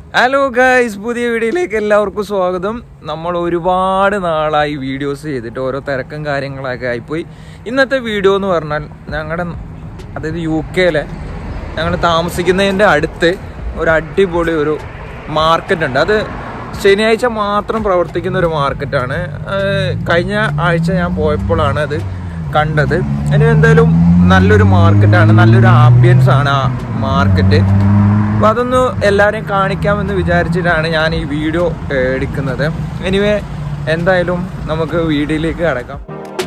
hello guys പുതിയ വീഡിയോയിലേക്ക് എല്ലാവർക്കും സ്വാഗതം നമ്മൾ ഒരുപാട് നാളായി വീഡിയോസ് ചെയ്തിട്ട് ഓരോ തിരക്കും കാര്യങ്ങളൊക്കെ ആയിപ്പോയി ഇന്നത്തെ വീഡിയോ എന്ന് പറഞ്ഞാൽ ഞങ്ങളുടെ അതായത് യു കെയിലെ ഞങ്ങൾ താമസിക്കുന്നതിൻ്റെ അടുത്ത് ഒരു അടിപൊളി ഒരു മാർക്കറ്റ് ഉണ്ട് അത് ശനിയാഴ്ച മാത്രം പ്രവർത്തിക്കുന്ന ഒരു മാർക്കറ്റാണ് കഴിഞ്ഞ ആഴ്ച ഞാൻ പോയപ്പോഴാണ് അത് കണ്ടത് അതിന് എന്തായാലും നല്ലൊരു മാർക്കറ്റാണ് നല്ലൊരു ആംബിയൻസ് ആണ് ആ മാർക്കറ്റ് അപ്പോൾ അതൊന്ന് എല്ലാവരെയും കാണിക്കാമെന്ന് വിചാരിച്ചിട്ടാണ് ഞാൻ ഈ വീഡിയോ ഏഹ്, എടുക്കുന്നത് എനിവേ എന്തായാലും നമുക്ക് വീഡിയോയിലേക്ക് കടക്കാം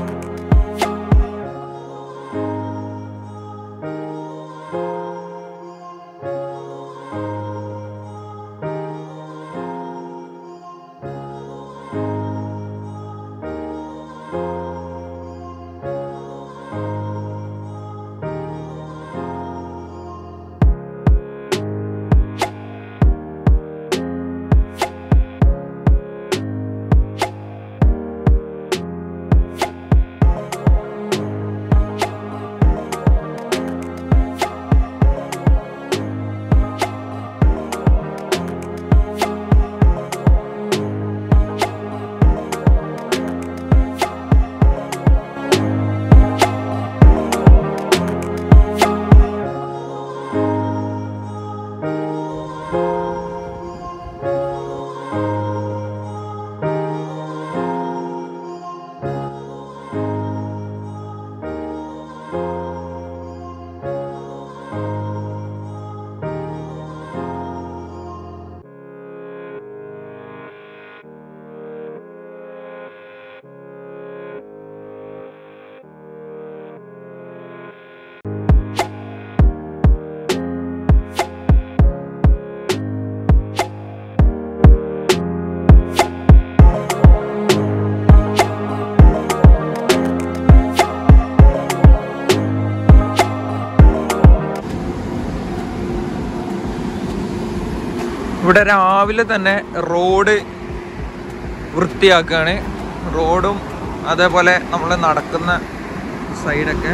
ഇവിടെ രാവിലെ തന്നെ റോഡ് വൃത്തിയാക്കുകയാണ് റോഡും അതേപോലെ നമ്മൾ നടക്കുന്ന സൈഡൊക്കെ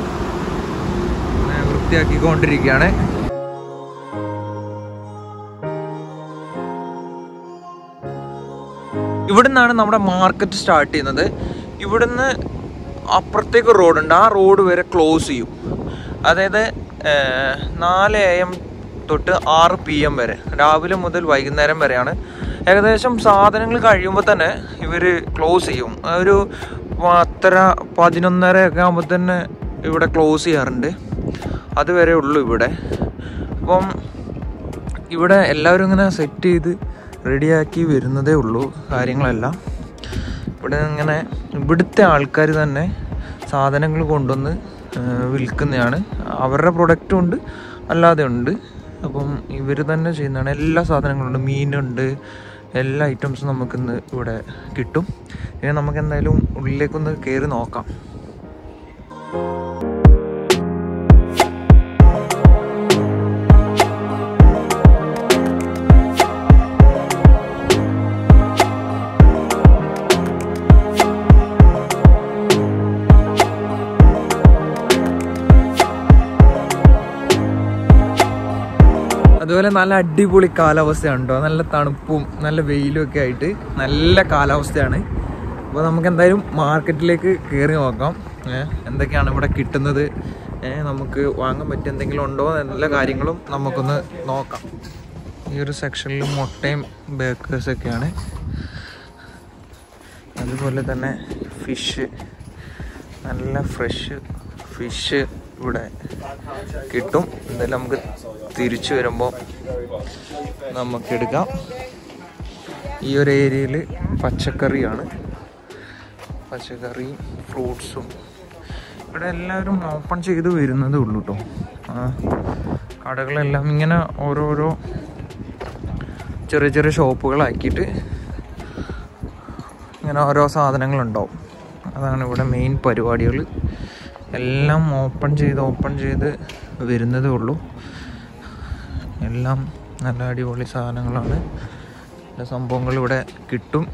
ഏ, വൃത്തിയാക്കിക്കൊണ്ടിരിക്കുകയാണ് ഇവിടുന്നാണ് നമ്മുടെ മാർക്കറ്റ് സ്റ്റാർട്ട് ചെയ്യുന്നത് ഇവിടുന്ന് അപ്പുറത്തേക്ക് റോഡുണ്ട് ആ റോഡ് വരെ ക്ലോസ് ചെയ്യും അതായത് ഏർ, നാല് എ എം തൊട്ട് ആറ് പി എം വരെ രാവിലെ മുതൽ വൈകുന്നേരം വരെയാണ് ഏകദേശം സാധനങ്ങൾ കഴിയുമ്പോൾ തന്നെ ഇവർ ക്ലോസ് ചെയ്യും ഒരു പത്തര പതിനൊന്നര ഒക്കെ ആകുമ്പോൾ തന്നെ ഇവിടെ ക്ലോസ് ചെയ്യാറുണ്ട് അതുവരെ ഉള്ളൂ ഇവിടെ അപ്പം ഇവിടെ എല്ലാവരും ഇങ്ങനെ സെറ്റ് ചെയ്ത് റെഡിയാക്കി വരുന്നതേ ഉള്ളൂ കാര്യങ്ങളെല്ലാം ഇവിടെ ഇങ്ങനെ ഇവിടുത്തെ ആൾക്കാർ തന്നെ സാധനങ്ങൾ കൊണ്ടുവന്ന് ഏഹ്, വിൽക്കുന്നതാണ് അവരുടെ പ്രൊഡക്റ്റും ഉണ്ട് അല്ലാതെ ഉണ്ട് അപ്പം ഇവർ തന്നെ ചെയ്യുന്നതാണ് എല്ലാ സാധനങ്ങളും ഉണ്ട് മീനുണ്ട് എല്ലാ ഐറ്റംസും നമുക്കിന്ന് ഇവിടെ കിട്ടും ഇനി നമുക്ക് എന്തായാലും ഉള്ളിലേക്കൊന്ന് കയറി നോക്കാം അതുപോലെ നല്ല അടിപൊളി കാലാവസ്ഥയാണ് കേട്ടോ നല്ല തണുപ്പും നല്ല വെയിലും ഒക്കെ ആയിട്ട് നല്ല കാലാവസ്ഥയാണ് അപ്പോൾ നമുക്ക് എന്തായാലും മാർക്കറ്റിലേക്ക് കയറി നോക്കാം ഏഹ് എന്തൊക്കെയാണ് ഇവിടെ കിട്ടുന്നത് ഏഹ് നമുക്ക് വാങ്ങാൻ പറ്റിയ എന്തെങ്കിലും ഉണ്ടോ എല്ലാ കാര്യങ്ങളും നമുക്കൊന്ന് നോക്കാം ഈ ഒരു സെക്ഷനിൽ മുട്ടയും ബേക്കേഴ്സ് ഒക്കെയാണ് അതുപോലെ തന്നെ ഫിഷ് നല്ല ഫ്രഷ് ഫിഷ് ഇവിടെ കിട്ടും എന്തായാലും നമുക്ക് തിരിച്ചു വരുമ്പോൾ നമുക്കെടുക്കാം ഈ ഒരു ഏരിയയിൽ പച്ചക്കറിയാണ് പച്ചക്കറിയും ഫ്രൂട്ട്സും ഇവിടെ എല്ലാവരും ഓപ്പൺ ചെയ്ത് വരുന്നതേ ഉള്ളൂ കേട്ടോ കടകളെല്ലാം ഇങ്ങനെ ഓരോരോ ചെറിയ ചെറിയ ഷോപ്പുകളാക്കിയിട്ട് ഇങ്ങനെ ഓരോ സാധനങ്ങളുണ്ടാവും അതാണ് ഇവിടെ മെയിൻ പരിപാടികൾ എല്ലാം ഓപ്പൺ ചെയ്ത് ഓപ്പൺ ചെയ്ത് വരുന്നതേ ഉള്ളൂ എല്ലാം നല്ല അടിപൊളി സാധനങ്ങളാണ് എല്ലാ സംഭവങ്ങൾ ഇവിടെ കിട്ടും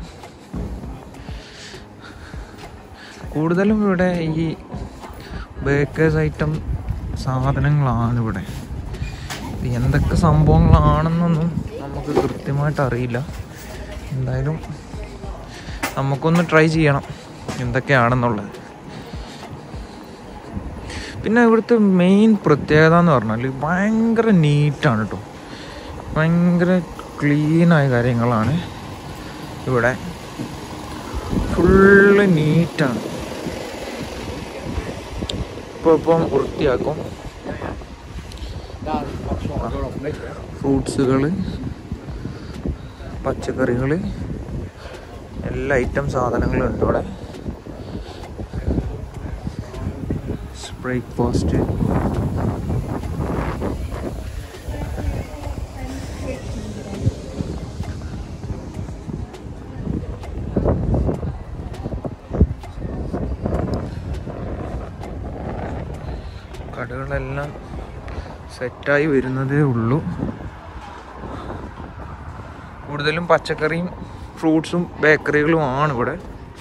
കൂടുതലും ഇവിടെ ഈ ബേക്കേഴ്സ് ഐറ്റം സാധനങ്ങളാണ് ഇവിടെ ഇത് എന്തൊക്കെ സംഭവങ്ങളാണെന്നൊന്നും നമുക്ക് കൃത്യമായിട്ട് അറിയില്ല എന്തായാലും നമുക്കൊന്ന് ട്രൈ ചെയ്യണം എന്തൊക്കെയാണെന്നുള്ളത് പിന്നെ ഇവിടുത്തെ മെയിൻ പ്രത്യേകത എന്ന് പറഞ്ഞാൽ ഭയങ്കര നീറ്റാണ് കേട്ടോ ഭയങ്കര ക്ലീനായ കാര്യങ്ങളാണ് ഇവിടെ ഫുള്ള് നീറ്റാണ് ഇപ്പോൾ ഇപ്പം വൃത്തിയാക്കും ഫ്രൂട്ട്സുകൾ പച്ചക്കറികൾ എല്ലാ ഐറ്റം സാധനങ്ങളും ഉണ്ട് ഇവിടെ ബ്രേക്ക്ഫാസ്റ്റ് കടകളെല്ലാം സെറ്റായി വരുന്നതേ ഉള്ളൂ കൂടുതലും പച്ചക്കറിയും ഫ്രൂട്ട്സും ബേക്കറികളും ആണ് ഇവിടെ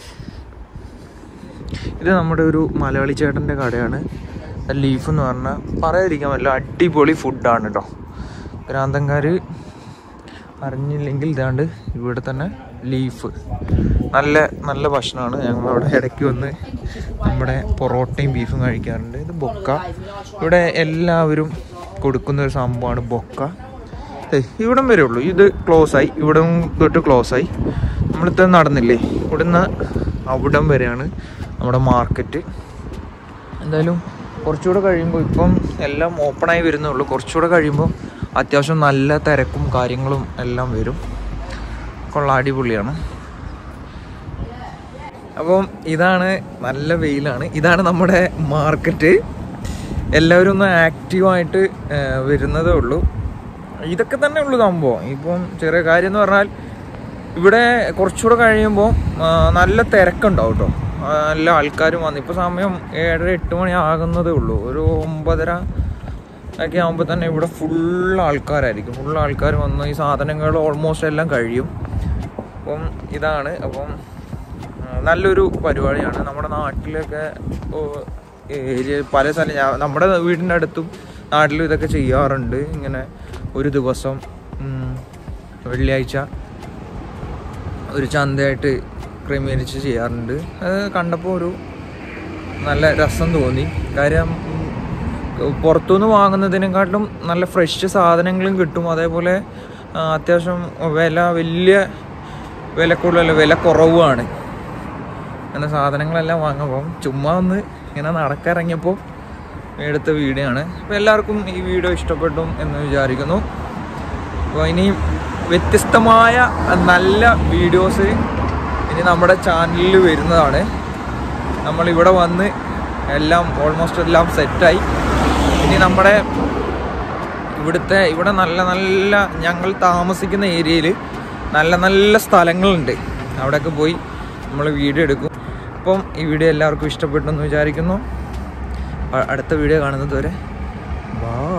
ഇത് നമ്മുടെ ഒരു മലയാളി ചേട്ടൻ്റെ കടയാണ് ലീഫ് എന്ന് പറഞ്ഞാൽ പറയാതിരിക്കാൻ പറ്റില്ല അടിപൊളി ഫുഡാണ് കേട്ടോ ഭ്രാന്തൻകാർ അറിഞ്ഞില്ലെങ്കിൽ ഇതാണ്ട് ഇവിടെ തന്നെ ലീഫ് നല്ല നല്ല ഭക്ഷണമാണ് ഞങ്ങൾ അവിടെ ഇടയ്ക്ക് വന്ന് നമ്മുടെ പൊറോട്ടയും ബീഫും കഴിക്കാറുണ്ട് ഇത് ബൊക്ക ഇവിടെ എല്ലാവരും കൊടുക്കുന്ന ഒരു സംഭവമാണ് ബൊക്ക ഏയ് ഇവിടം വരെ ഉള്ളൂ ഇത് ക്ലോസ് ആയി ഇവിടം തൊട്ട് ക്ലോസ് ആയി നമ്മളിത്ര നടന്നില്ലേ ഇവിടുന്ന് അവിടം വരെയാണ് നമ്മുടെ മാർക്കറ്റ് എന്തായാലും കുറച്ചുകൂടെ കഴിയുമ്പോൾ ഇപ്പം എല്ലാം ഓപ്പണായി വരുന്നുള്ളൂ കുറച്ചുകൂടെ കഴിയുമ്പോൾ അത്യാവശ്യം നല്ല തിരക്കും കാര്യങ്ങളും എല്ലാം വരും കൊള്ള അടിപൊളിയാണ് അപ്പം ഇതാണ് നല്ല വെയിലാണ് ഇതാണ് നമ്മുടെ മാർക്കറ്റ് എല്ലാവരും ഒന്ന് ആക്റ്റീവായിട്ട് വരുന്നതേ ഉള്ളൂ ഇതൊക്കെ തന്നെ ഉള്ളൂ സംഭവം ഇപ്പം ചെറിയ കാര്യം എന്ന് പറഞ്ഞാൽ ഇവിടെ കുറച്ചുകൂടെ കഴിയുമ്പോൾ നല്ല തിരക്കുണ്ടാവും കേട്ടോ നല്ല ആൾക്കാരും വന്നു ഇപ്പോൾ സമയം ഏഴര എട്ട് മണി ആകുന്നതേ ഉള്ളൂ ഒരു ഒമ്പതര ഒക്കെ ആകുമ്പോൾ തന്നെ ഇവിടെ ഫുൾ ആൾക്കാരായിരിക്കും ഫുൾ ആൾക്കാർ വന്ന് ഈ സാധനങ്ങൾ ഓൾമോസ്റ്റ് എല്ലാം കഴിയും അപ്പം ഇതാണ് അപ്പം ആ, നല്ലൊരു പരിപാടിയാണ് നമ്മുടെ നാട്ടിലൊക്കെ ഓ, ഏരിയ പല സ്ഥലം ഞാൻ നമ്മുടെ വീടിൻ്റെ അടുത്തും നാട്ടിലും ഇതൊക്കെ ചെയ്യാറുണ്ട് ഇങ്ങനെ ഒരു ദിവസം ഉം, വെള്ളിയാഴ്ച ഒരു ചന്തയായിട്ട് ക്രമീകരിച്ച് ചെയ്യാറുണ്ട് അത് കണ്ടപ്പോൾ ഒരു നല്ല രസം തോന്നി കാര്യം ഉം, പുറത്തുനിന്ന് വാങ്ങുന്നതിനെക്കാട്ടും നല്ല ഫ്രഷ് സാധനങ്ങളും കിട്ടും അതേപോലെ ആ, അത്യാവശ്യം വില വലിയ വില കൂടുതലല്ല വില കുറവുമാണ് അങ്ങനെ സാധനങ്ങളെല്ലാം വാങ്ങുമ്പോൾ ചുമ്മാ ഒന്ന് ഇങ്ങനെ നടക്കിറങ്ങിയപ്പോൾ എടുത്ത വീഡിയോ ആണ് അപ്പോൾ എല്ലാവർക്കും ഈ വീഡിയോ ഇഷ്ടപ്പെടും എന്ന് വിചാരിക്കുന്നു അപ്പോൾ ഇനി വ്യത്യസ്തമായ നല്ല വീഡിയോസ് ഇനി നമ്മുടെ ചാനലിൽ വരുന്നതാണ് നമ്മളിവിടെ വന്ന് എല്ലാം ഓൾമോസ്റ്റ് എല്ലാം സെറ്റായി ഇനി നമ്മുടെ ഇവിടുത്തെ ഇവിടെ നല്ല നല്ല ഞങ്ങൾ താമസിക്കുന്ന ഏരിയയിൽ നല്ല നല്ല സ്ഥലങ്ങളുണ്ട് അവിടെയൊക്കെ പോയി നമ്മൾ വീഡിയോ എടുക്കും അപ്പം ഈ വീഡിയോ എല്ലാവർക്കും ഇഷ്ടപ്പെട്ടു എന്ന് വിചാരിക്കുന്നു അ- അടുത്ത വീഡിയോ കാണുന്നത് വരെ ബാ